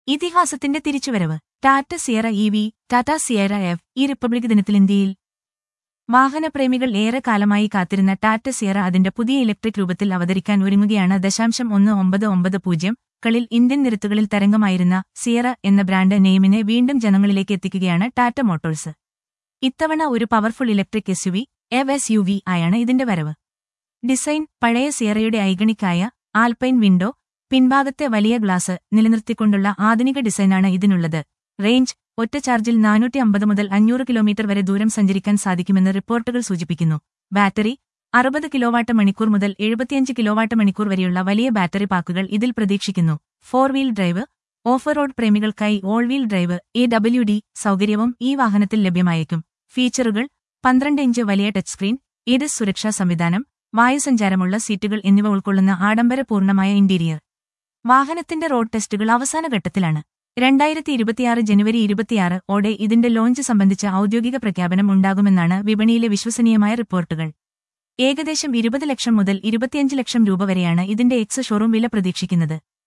ഇതിഹാസത്തിന്റെ തിരിച്ചുവരവ് Tata Sierra E V Tata Sierra എഫ് ഈ റിപ്പബ്ലിക് ദിനത്തിൽ ഇന്ത്യയിൽ വാഹനപ്രേമികൾ ഏറെ കാലമായി കാത്തിരുന്ന ടാറ്റ സിയറ അതിന്റെ പുതിയ ഇലക്ട്രിക് രൂപത്തിൽ അവതരിക്കാൻ ഒരുങ്ങുകയാണ് ദശാംശം ഒന്ന് ഒമ്പത് ഒമ്പത് പൂജ്യം കളിൽ ഇന്ത്യൻ നിരത്തുകളിൽ തരംഗമായിരുന്ന സിയറ എന്ന ബ്രാൻഡ് നെയിമിനെ വീണ്ടും ജനങ്ങളിലേക്ക് എത്തിക്കുകയാണ് ടാറ്റ മോട്ടോഴ്സ് ഇത്തവണ ഒരു powerful electric S U V EV S U V ആയാണ് ഇതിന്റെ വരവ് ഡിസൈൻ പഴയ സിയറയുടെ ഐഗണിക്കായ ആൽപൈൻ വിൻഡോ പിൻഭാഗത്തെ വലിയ ഗ്ലാസ് നിലനിർത്തിക്കൊണ്ടുള്ള ആധുനിക ഡിസൈനാണ് ഇതിനുള്ളത് റേഞ്ച് ഒറ്റ ചാർജിൽ നാനൂറ്റി അമ്പത് മുതൽ അഞ്ഞൂറ് കിലോമീറ്റർ വരെ ദൂരം സഞ്ചരിക്കാൻ സാധിക്കുമെന്ന് റിപ്പോർട്ടുകൾ സൂചിപ്പിക്കുന്നു ബാറ്ററി അറുപത് കിലോവാട്ട് മണിക്കൂർ മുതൽ എഴുപത്തിയഞ്ച് കിലോവാട്ട് മണിക്കൂർ വരെയുള്ള വലിയ ബാറ്ററി പാക്കുകൾ ഇതിൽ പ്രതീക്ഷിക്കുന്നു four wheel drive off road പ്രേമികൾക്കായി all wheel drive A W D സൗകര്യവും ഈ വാഹനത്തിൽ ലഭ്യമായേക്കും ഫീച്ചറുകൾ പന്ത്രണ്ട് ഇഞ്ച് വലിയ ടച്ച് സ്ക്രീൻ ഏഡസ് സുരക്ഷാ സംവിധാനം വായുസഞ്ചാരമുള്ള സീറ്റുകൾ എന്നിവ ഉൾക്കൊള്ളുന്ന ആഡംബരപൂർണമായ ഇന്റീരിയർ വാഹനത്തിന്റെ റോഡ് ടെസ്റ്റുകൾ അവസാന ഘട്ടത്തിലാണ് രണ്ടായിരത്തി ഇരുപത്തിയാറ് ജനുവരി ഇരുപത്തിയാറ് ഓടെ ഇതിന്റെ ലോഞ്ച് സംബന്ധിച്ച ഔദ്യോഗിക പ്രഖ്യാപനം ഉണ്ടാകുമെന്നാണ് വിപണിയിലെ വിശ്വസനീയമായ റിപ്പോർട്ടുകൾ ഏകദേശം ഇരുപത് ലക്ഷം മുതൽ ഇരുപത്തിയഞ്ച് ലക്ഷം രൂപ വരെയാണ് ഇതിന്റെ എക്സ് ഷോറൂം വില പ്രതീക്ഷിക്കുന്നത്